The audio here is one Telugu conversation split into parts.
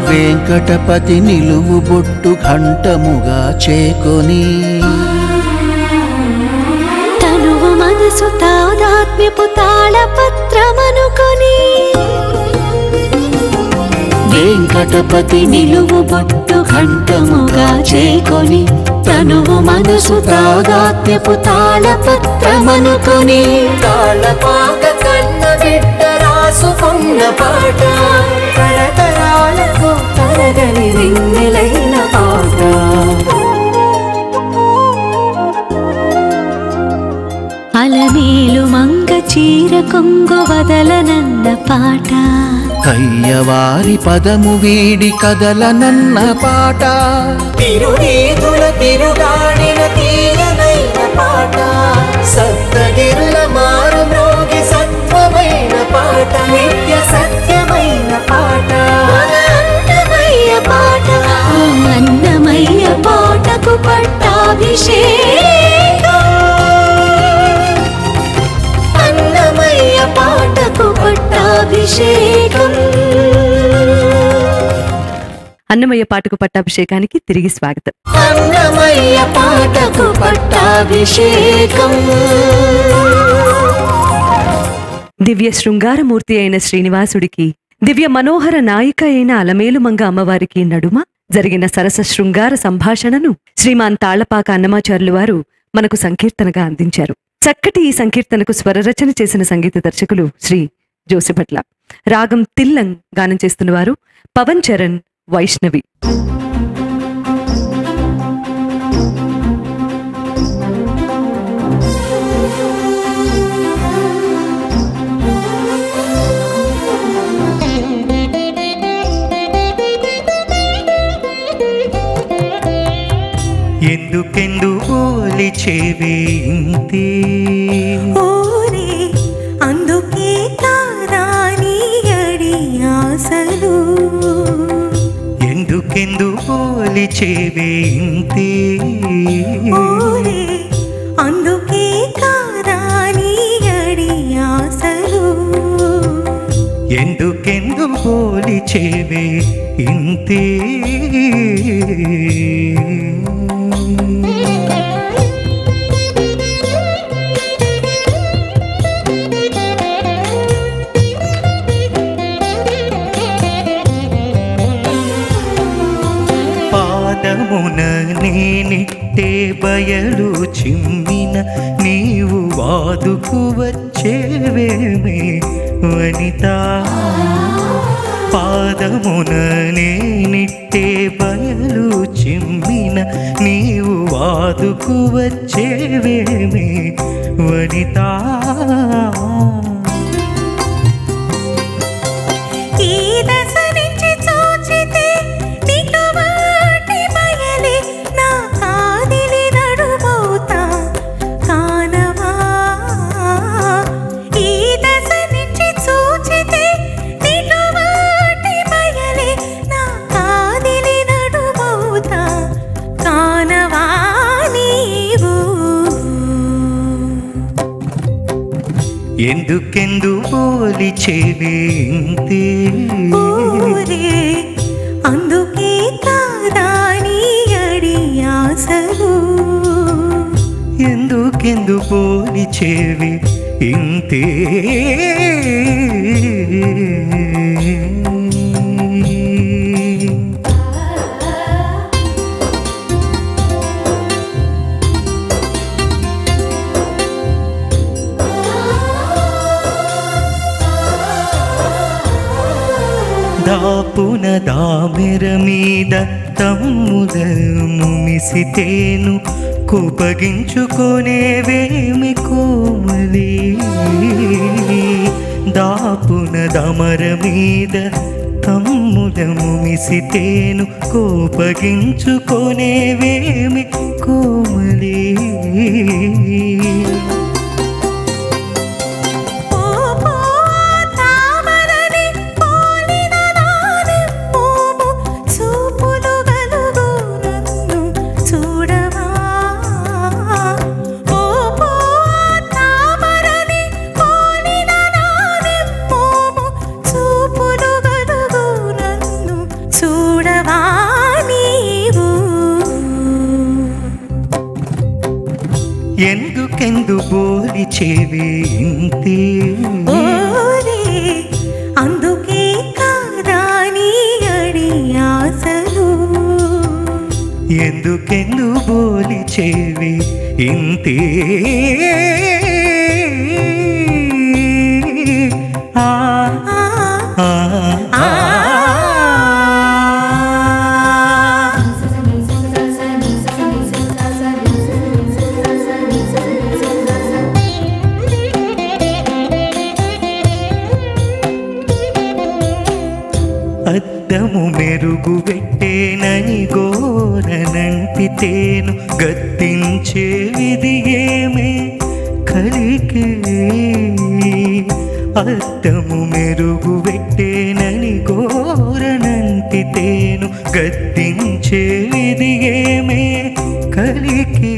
వెంకటపతి నిలువు బొట్టు ఘంటముగా చేకొని తనువు మనసు తాదాత్మ్యపు తాళపత్రమనుకొని వెంకటపతి నిలువు బొట్టు ఘంటముగా చేకొని తనువు మనసు తాదాత్మ్యపు తాళపత్రమనుకొని తాళపాక కన్న బిడ్డ రాసుకున్న పాట తరతరాలకు తరగని వెన్నెలైన పాట అలమేలు మంగ చీర కొంగు వదలనన్న పాట కయ్యవారి పదము వీడి కదలనన్న పాట తిరునీతుల తిరుగాడిన తీయనైన పాట సప్తగిరుల మారు మ్రోగి సత్వమైన పాట నిత్య సత్యమైన పాట మన అన్నమయ్య పాట ఆ అన్నమయ్య పాటకు పట్టాభిషేకం అన్నమయ్య పాటకు పట్టాభిషేకం అన్నమయ్య పాటకు పట్టాభిషేకానికి తిరిగి స్వాగతం అన్నమయ్య పాటకు పట్టాభిషేకం దివ్య శృంగారమూర్తి అయిన శ్రీనివాసుడికి దివ్య మనోహర నాయిక అయిన అలమేలుమంగ అమ్మవారికి నడుమ జరిగిన సరస శృంగార సంభాషణను శ్రీమాన్ తాళ్లపాక అన్నమాచార్యులు వారు మనకు సంకీర్తనగా అందించారు చక్కటి ఈ సంకీర్తనకు స్వరరచన చేసిన సంగీత దర్శకులు శ్రీ జోసిభట్ల రాగం తిల్లం గానం చేస్తున్నవారు పవన్ చరణ్ వైష్ణవి ఎందుకెందు పోలిచేవే ఇంతే ఓరే అందుకే కాదాని అడి ఆశలు ఎందుకెందు పోలిచేవే ఇంతే ఓరే అందుకే కాదాని అడి ఆశలు ఎందుకెందు పోలిచేవే ఇంతే పాదమున నేనిట్టే బయలు చిమ్మిన నీవు వాదుకు వచ్చేవేమే వనిత పాదమున నేనిట్టే బయలు చిమ్మిన నీవు వాదుకు వచ్చేవేమే వనిత ఈ దశ నుంచి చూచితే నిటువాటి బయలే నా కాదిలి నడుమవుతా కానవా ఈ దశ నుంచి చూచితే నిటువాటి బయలే నా కాదిలి నడుమవుతా కానవా నీవు ఎందుకెందు పోలిచేవే ఇంతే ఊరే అందుకే కాదాని అడి ఆశలు ఎందుకెందు పోలిచేవి ఇంతే దాపున దామెర మీద తమ్ముదము మిసితేను కోపగించుకొనేవేమి కోమలి దాపున దమర మీద తమ్ముదము మిసితేను కోపగించుకొనేవేమి కోమలి ఓ పో తామరని పోలిన నానెమ్మోము చూపులు గలుగు నన్ను చూడవా ఓ పో తామరని పోలిన నానెమ్మోము చూపులు గలుగు నన్ను చూడవా ఎందుకెందు బోలి చెవి ఇంతే ఓరే అందుకే కాదా నీ అడి ఆశలు ఎందుకెందు బోలి చెవి ఇంతే ఆ ఆ, ఆ, ఆ, ఆ. అద్దము మెరుగు పెట్టేనని గోరనంటితేను గద్దించే విధి ఏమే కలికి అద్దము మెరుగు పెట్టేనని గోరనంటితేను గద్దించే విధి ఏమే కలికి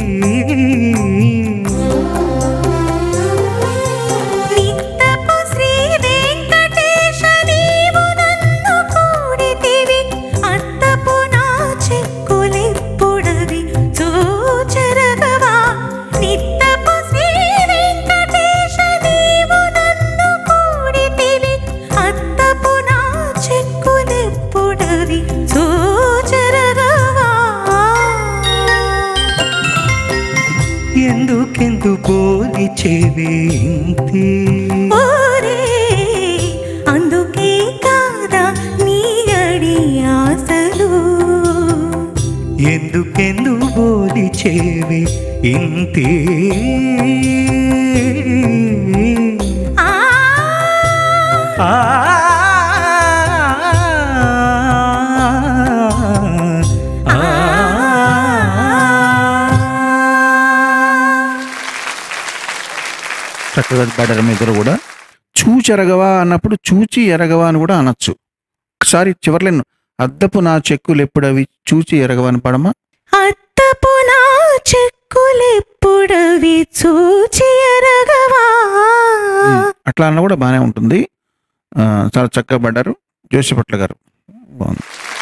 నిత్తపు శ్రీ వెంకటేశ నీవు నన్ను కూడితివి అత్తపు నా చెక్కులెప్పుడవి చూచరగవా నిత్తపు శ్రీ వెంకటేశ నీవు నన్ను కూడితివి అత్తపు నా చెక్కులెప్పుడవి చూచరగవా ఎందుకెందు బోలి చెవి ఇంతే ఓరే అందుకే కాదా నీ అడి ఆశలు ఎందుకెందు బోలి చెవి ఇంతే ఆ ఆ చక్కగా పాడారు మీ ఇద్దరు కూడా చూచి ఎరగవా అన్నప్పుడు చూచి ఎరగవా అని కూడా అనొచ్చు ఒకసారి చివర్లేను అద్దపు నా చెక్కులు ఎప్పుడవి చూచి ఎరగవా అని పడమా అత్తపు నా చెక్కులెప్పుడవి చూచి ఎరగవా అట్లా అన్న కూడా బాగానే ఉంటుంది ఆ, చాలా చక్కగా పడ్డారు జోషిపట్ల గారు బాగుంది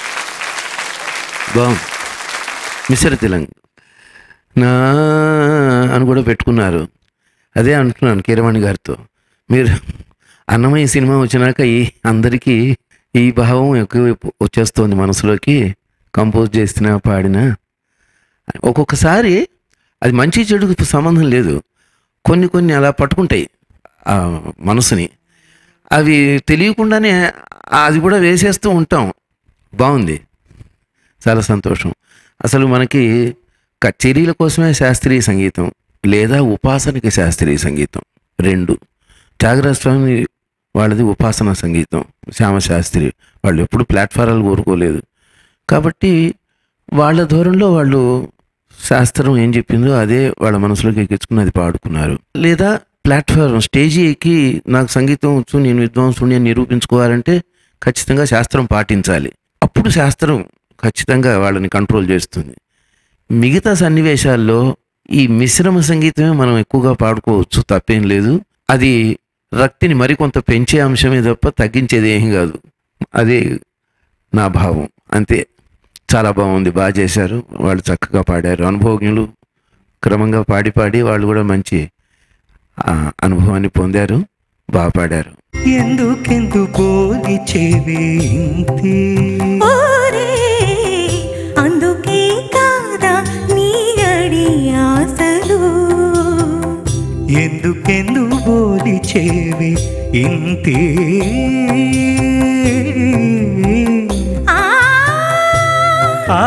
బాగుంది మిసర తెలంగ నా అని కూడా పెట్టుకున్నారు అదే అంటున్నాను కీరవాణి గారితో మీరు అన్నమయ్య సినిమా వచ్చినాక ఈ అందరికీ ఈ భావం ఎక్కువ వచ్చేస్తోంది మనసులోకి కంపోజ్ చేసిన పాడిన ఒక్కొక్కసారి అది మంచి చెడుకు సంబంధం లేదు కొన్ని కొన్ని అలా పట్టుకుంటాయి ఆ మనసుని అవి తెలియకుండానే అది కూడా వేసేస్తూ ఉంటాం బాగుంది చాలా సంతోషం అసలు మనకి కచేరీల కోసమే శాస్త్రీయ సంగీతం లేదా ఉపాసనకి శాస్త్రీయ సంగీతం రెండు త్యాగరాజ స్వామి వాళ్ళది ఉపాసన సంగీతం శ్యామశాస్త్రి వాళ్ళు ఎప్పుడు ప్లాట్ఫారాలు కోరుకోలేదు కాబట్టి వాళ్ళ ధోరణిలో వాళ్ళు శాస్త్రం ఏం చెప్పిందో అదే వాళ్ళ మనసులోకి ఎక్కించుకుని అది పాడుకున్నారు లేదా ప్లాట్ఫారం స్టేజీ ఎక్కి నాకు సంగీతం వచ్చు నేను విద్వాంసుని అని నిరూపించుకోవాలంటే ఖచ్చితంగా శాస్త్రం పాటించాలి అప్పుడు శాస్త్రం ఖచ్చితంగా వాళ్ళని కంట్రోల్ చేస్తుంది మిగతా సన్నివేశాల్లో ఈ మిశ్రమ సంగీతమే మనం ఎక్కువగా పాడుకోవచ్చు తప్పేం లేదు అది రక్తిని మరికొంత పెంచే అంశమే తప్ప తగ్గించేది ఏం కాదు అదే నా భావం అంతే చాలా బాగుంది బాగా చేశారు వాళ్ళు చక్కగా పాడారు అనుభవజ్ఞులు క్రమంగా పాడి పాడి వాళ్ళు కూడా మంచి ఆ, అనుభవాన్ని పొందారు బాగా పాడారు ఎందుకెందు బోలి చెవి ఇంతే ఓరే అందుకే కాదా నీ అడి ఆశలు ఎందుకెందు బోలి చెవి ఇంతే ఆ ఆ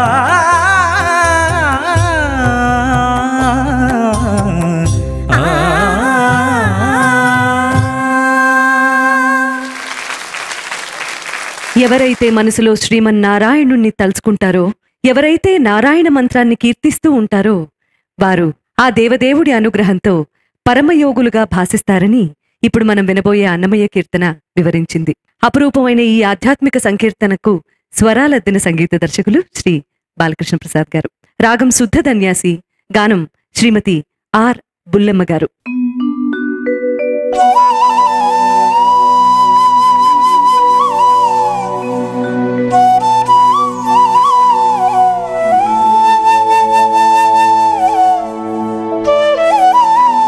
ఎవరైతే మనసులో శ్రీమన్నారాయణుణ్ణి తలుచుకుంటారో ఎవరైతే నారాయణ మంత్రాన్ని కీర్తిస్తూ ఉంటారో వారు ఆ దేవదేవుడి అనుగ్రహంతో పరమయోగులుగా భాసిస్తారని ఇప్పుడు మనం వినబోయే అన్నమయ్య కీర్తన వివరించింది అపురూపమైన ఈ ఆధ్యాత్మిక సంకీర్తనకు స్వరాలద్దిన సంగీత దర్శకులు శ్రీ బాలకృష్ణ ప్రసాద్ గారు రాగం శుద్ధ ధన్యాసి గానం శ్రీమతి ఆర్ బుల్లెమ్మ గారు ఆ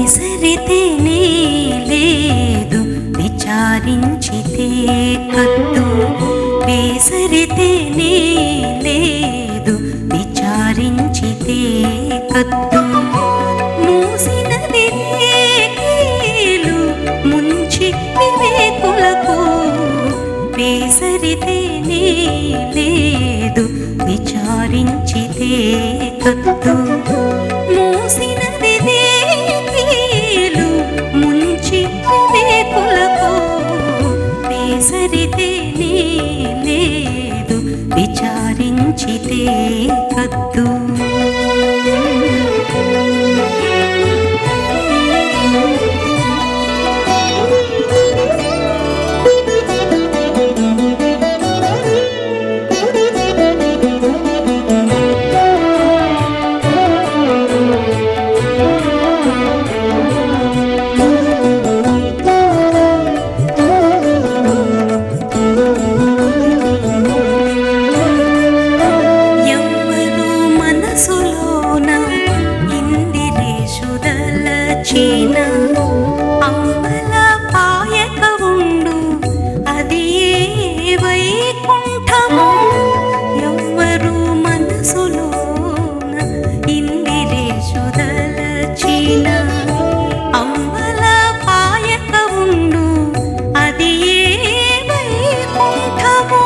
విసరితేనే లేదు విచారించితే కద్దు వేసరితేనే లేదు విచారించితే కద్దు మూసినది రేఖీలు ముంచి వివేకులకు వేసరితేనే లేదు విచారించితే కద్దు మూసినది రేఖీలు ముంచి వివేకులకు వేసరితేనే లేదు విచారించితే కద్దు ఎవ్వరు మనసులోన ఇందిరేషుదల చీన అమ్మల పాయక ఉండు అది ఏ వైకుంఠము ఎవ్వరు మనసులోన ఇందిరేషుదల చీన అమ్మల పాయక ఉండు అది ఏ వైకుంఠము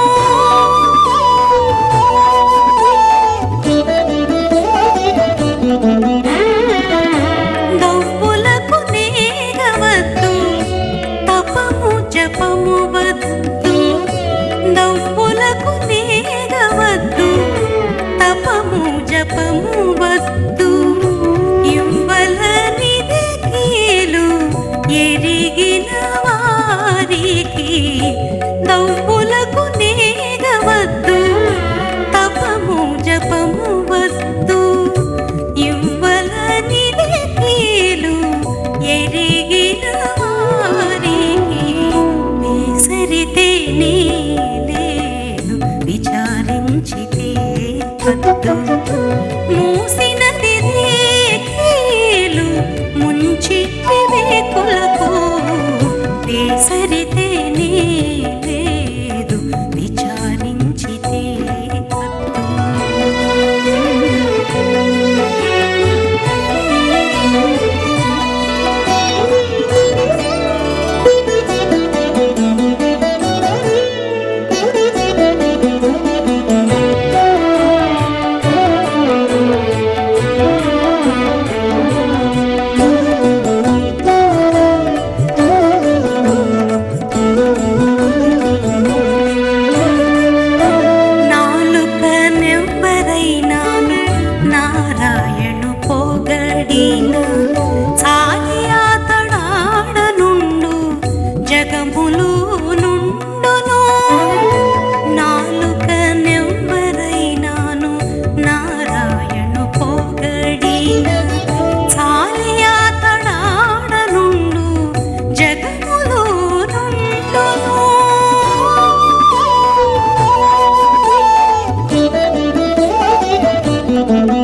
దవ్వులకు నేగవద్దు తపము జపము వద్దు దవ్వులకు నేగవద్దు తపము జపము వద్దు ఇవ్వలనిది కీలు ఎరిగిన వారికి దవ్వులకు నేగవద్దు తపము జపము వద్దు ఇవ్వలనిది కీలు ఎరిగిన వారికి వేసరితేనే లేదు విచారించితే వద్దు మూసినది రేఖీలు ముంచి వివేకులకు వేసరితేనే లేదు విచారించితే వద్దు నాలుక నెవ్వరైనాను నారాయణు పొగడిన సాగియాతడాడ నుండు జగములు నుండును నాలుక నెవ్వరైనాను నారాయణు పొగడిన సాలియాతడాడ నుండు జగములు నుండును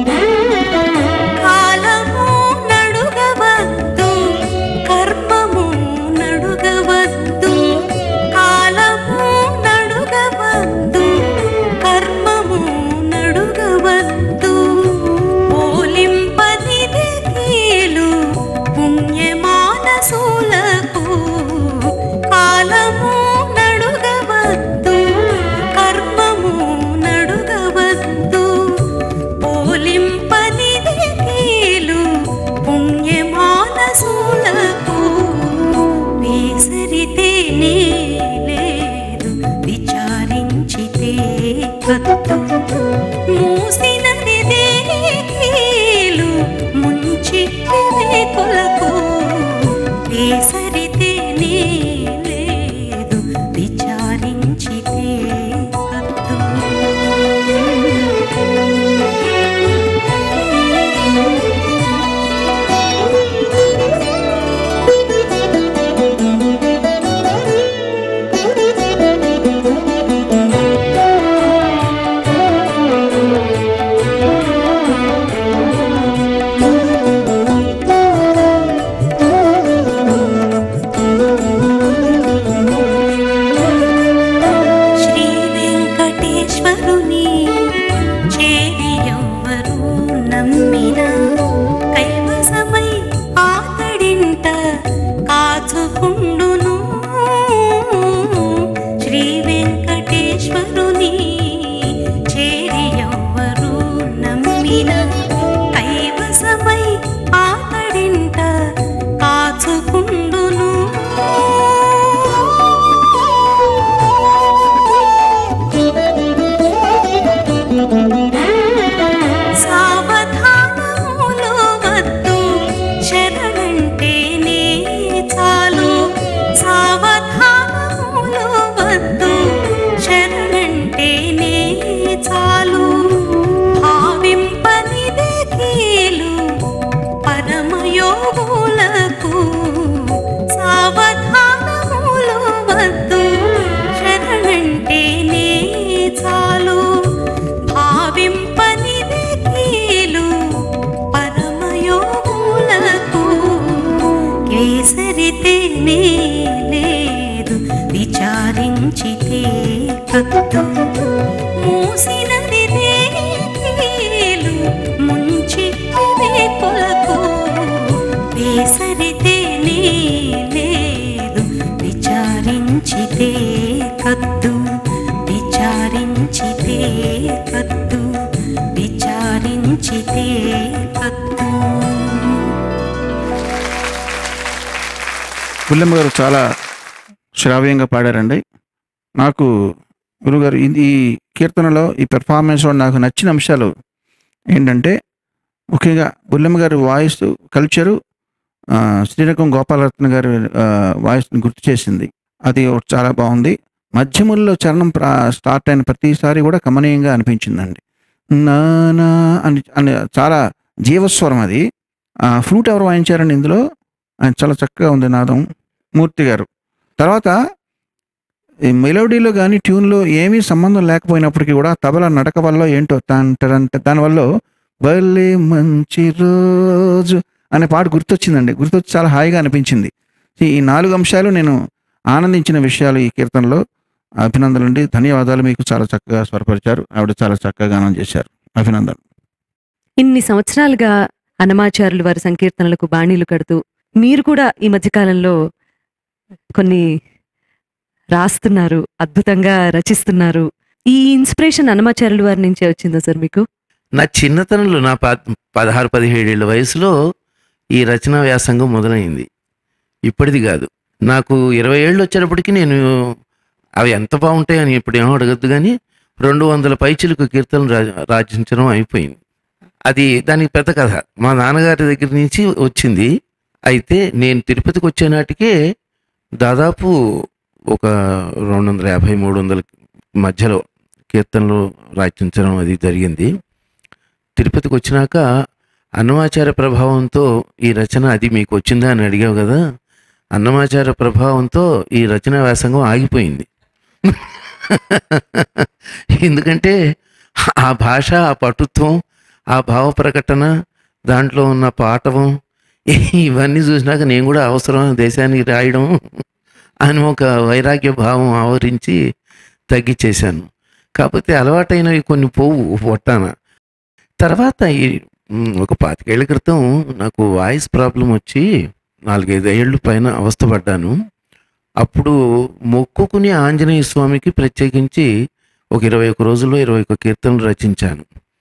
కాలము నడుగవద్దు కర్మము నడుగవద్దు కాలము నడుగవద్దు కర్మము నడుగవద్దు పోలింపనిది కీలు పుణ్యమానసులకు కాలము నడుగవద్దు కర్మము నడుగవద్దు పోలింపనిది కీలు పుణ్యమానసులకు వేసరితేనే లేదు విచారించితే కత్తు మూసినది కీలు ముంచి వివేకులకు వేసరితేనే లేదు విచారించితే కత్తు వేసరితే నీ లేదు విచారించితే కత్తు మూసినది తేలు ముంచితే కొలకు వేసరితే నీ లేదు విచారించితే కత్తు విచారించితే కత్తు విచారించితే కత్తు పుల్లమ్మ గారు చాలా శ్రావ్యంగా పాడారండి నాకు గురుగారు ఇది ఈ కీర్తనలో ఈ పెర్ఫార్మెన్స్లో నాకు నచ్చిన అంశాలు ఏంటంటే ముఖ్యంగా బుల్లమ్మ గారి వాయిస్ కల్చరు ఆ, శ్రీరకం గోపాలరత్న గారి ఆ, వాయిస్ని గుర్తు చేసింది అది ఒకటి చాలా బాగుంది మధ్యముల్లో చరణం ప్రా స్టార్ట్ అయిన ప్రతిసారి కూడా కమనీయంగా అనిపించిందండి నా నా అని అని చాలా జీవస్వరం అది ఆ, ఫ్లూట్ ఎవరు వాయించారండి ఇందులో ఆయన చాలా చక్కగా ఉంది నాదం మూర్తి గారు తర్వాత ఈ మెలోడీలో కానీ ట్యూన్లో ఏమీ సంబంధం లేకపోయినప్పటికీ కూడా తబలా నడక వల్ల ఏంటో తంటే దానివల్ల భలే మంచి రోజు అనే పాట గుర్తొచ్చిందండి గుర్తొచ్చి చాలా హాయిగా అనిపించింది ఈ ఈ నాలుగు అంశాలు నేను ఆనందించిన విషయాలు ఈ కీర్తనలో అభినందనండి ధన్యవాదాలు మీకు చాలా చక్కగా స్వరపరిచారు ఆవిడ చాలా చక్కగా గానం చేశారు అభినందనలు ఇన్ని సంవత్సరాలుగా అన్నమాచారులు వారి సంకీర్తనలకు బాణీలు కడుతూ మీరు కూడా ఈ మధ్యకాలంలో కొన్ని రాస్తున్నారు అద్భుతంగా రచిస్తున్నారు ఈ ఇన్స్పిరేషన్ అన్నమాచారులు వారి నుంచే వచ్చిందా సార్ మీకు నా చిన్నతనంలో నా ప పదహారు పదిహేడేళ్ల వయసులో ఈ రచనా వ్యాసంగం మొదలైంది ఇప్పటిది కాదు నాకు ఇరవై ఏళ్ళు వచ్చేటప్పటికి నేను అవి ఎంత బాగుంటాయని ఇప్పుడు ఏమో అడగద్దు కానీ రెండు వందల పైచిలకు కీర్తనలు రా రాజించడం అయిపోయింది అది దానికి పెద్ద కథ మా నాన్నగారి దగ్గర నుంచి వచ్చింది అయితే నేను తిరుపతికి వచ్చే నాటికే దాదాపు ఒక రెండు వందల యాభై మూడు వందల మధ్యలో కీర్తనలు రాచించడం అది జరిగింది తిరుపతికి వచ్చినాక అన్నమాచార ప్రభావంతో ఈ రచన అది మీకు వచ్చిందా అని అడిగావు కదా అన్నమాచార ప్రభావంతో ఈ రచన వ్యాసంగం ఆగిపోయింది ఎందుకంటే ఆ భాష ఆ పటుత్వం ఆ భావ ప్రకటన దాంట్లో ఉన్న పాఠవం ఇవన్నీ చూసినాక నేను కూడా అవసరం దేశానికి రాయడం అని ఒక వైరాగ్య భావం ఆవరించి తగ్గించేశాను కాకపోతే అలవాటైనవి కొన్ని పోవు పొట్టాన తర్వాత ఈ మ్, ఒక పాతికేళ్ల క్రితం నాకు వాయిస్ ప్రాబ్లం వచ్చి నాలుగైదు ఏళ్ళు పైన అవస్థపడ్డాను అప్పుడు మొక్కుకుని ఆంజనేయ స్వామికి ప్రత్యేకించి ఒక ఇరవై ఒక రోజుల్లో ఇరవై ఒక కీర్తనలు రచించాను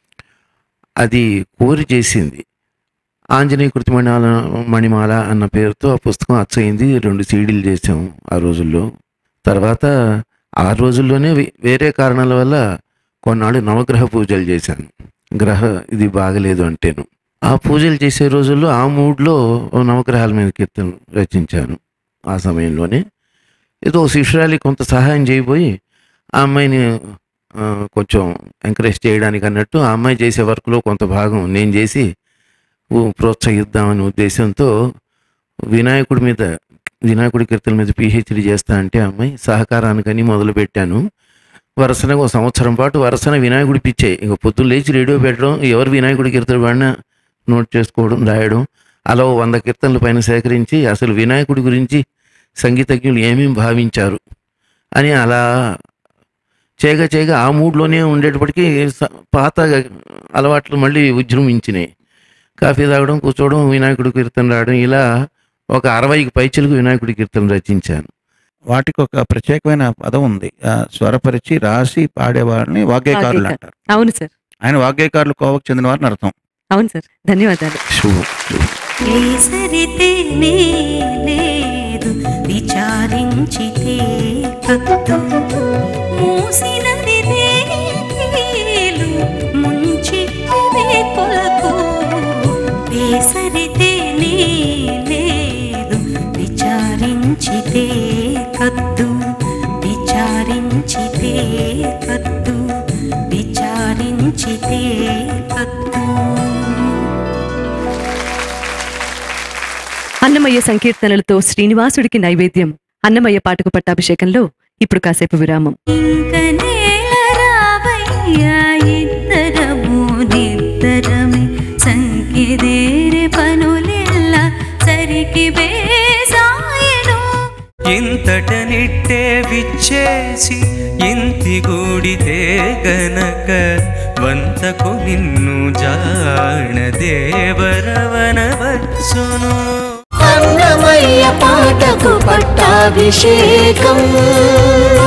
అది కోరి చేసింది ఆంజనేయ కృతిమణాల మణిమాల అన్న పేరుతో ఆ పుస్తకం అచ్చయింది రెండు సీడీలు చేసాం ఆ రోజుల్లో తర్వాత ఆ రోజుల్లోనే వే- వేరే కారణాల వల్ల కొన్నాళ్ళు నవగ్రహ పూజలు చేశాను గ్రహ ఇది బాగలేదు అంటేను ఆ పూజలు చేసే రోజుల్లో ఆ మూడ్లో ఓ నవగ్రహాల మీద కీర్తన రచించాను ఆ సమయంలోనే ఏదో ఓ శిష్యురాలి కొంత సహాయం చేయబోయి ఆ అమ్మాయిని ఆ, కొంచెం ఎంకరేజ్ చేయడానికి అన్నట్టు ఆ అమ్మాయి చేసే వర్క్లో కొంత భాగం నేను చేసి ఊ- ప్రోత్సహిద్దామనే ఉద్దేశంతో వినాయకుడి మీద వినాయకుడి కీర్తన మీద పిహెచ్డి చేస్తా అంటే ఆ అమ్మాయి సహకారానికని మొదలుపెట్టాను వరుసన ఒక సంవత్సరం పాటు వరుసన వినాయకుడి పిచ్చే ఇక పొద్దున్న లేచి రేడియో పెట్టడం ఎవరు వినాయకుడి కీర్తన పాడినా నోట్ చేసుకోవడం రాయడం అలా ఓ వంద కీర్తనల పైన సేకరించి అసలు వినాయకుడి గురించి సంగీతజ్ఞులు ఏమేమి భావించారు అని అలా చేయగా చేయగా ఆ మూడ్లోనే ఉండేటప్పటికీ స- పాత అలవాట్లు మళ్ళీ విజృంభించినాయి కాఫీ తాగడం కూర్చోవడం వినాయకుడి కీర్తన రాయడం ఇలా ఒక అరవైకి పైచలకు వినాయకుడి కీర్తన రచించాను వాటికి ఒక ప్రత్యేకమైన పదం ఉంది ఆ, స్వరపరిచి రాసి పాడేవారిని వాగ్గేయకారులు వాగ్గేయకారు. అంటారు అవును సార్ ఆయన వాగ్గేయకారులు కోవకు చెందిన వారిని అర్థం అవును సార్ ధన్యవాదాలు శుభం శుభం కేసరితే లేదు విచారించితే కత్తు మూసినది తేలు ముంచి కొలకు కేసరితే లేదు విచారించితే కత్తు విచారించితే కత్తు విచారించితే కత్తు అన్నమయ్య సంకీర్తనలతో శ్రీనివాసుడికి నైవేద్యం అన్నమయ్య పాటకు పట్టాభిషేకంలో ఇప్పుడు కాసేపు విరామం ఇంక నేల రావయ్యా ఇద్దరము నిద్దరమే సంఖ్యదేరే పనులెల్ల సరికి బేరయ్యా ఇంతట నిట్టే విచ్చేసి ఇంతి గూడితే గనక వంతకు నిన్ను జాణ దేవరవనవచ్చును అన్నమయ్య పాటకు పట్టాభిషేకం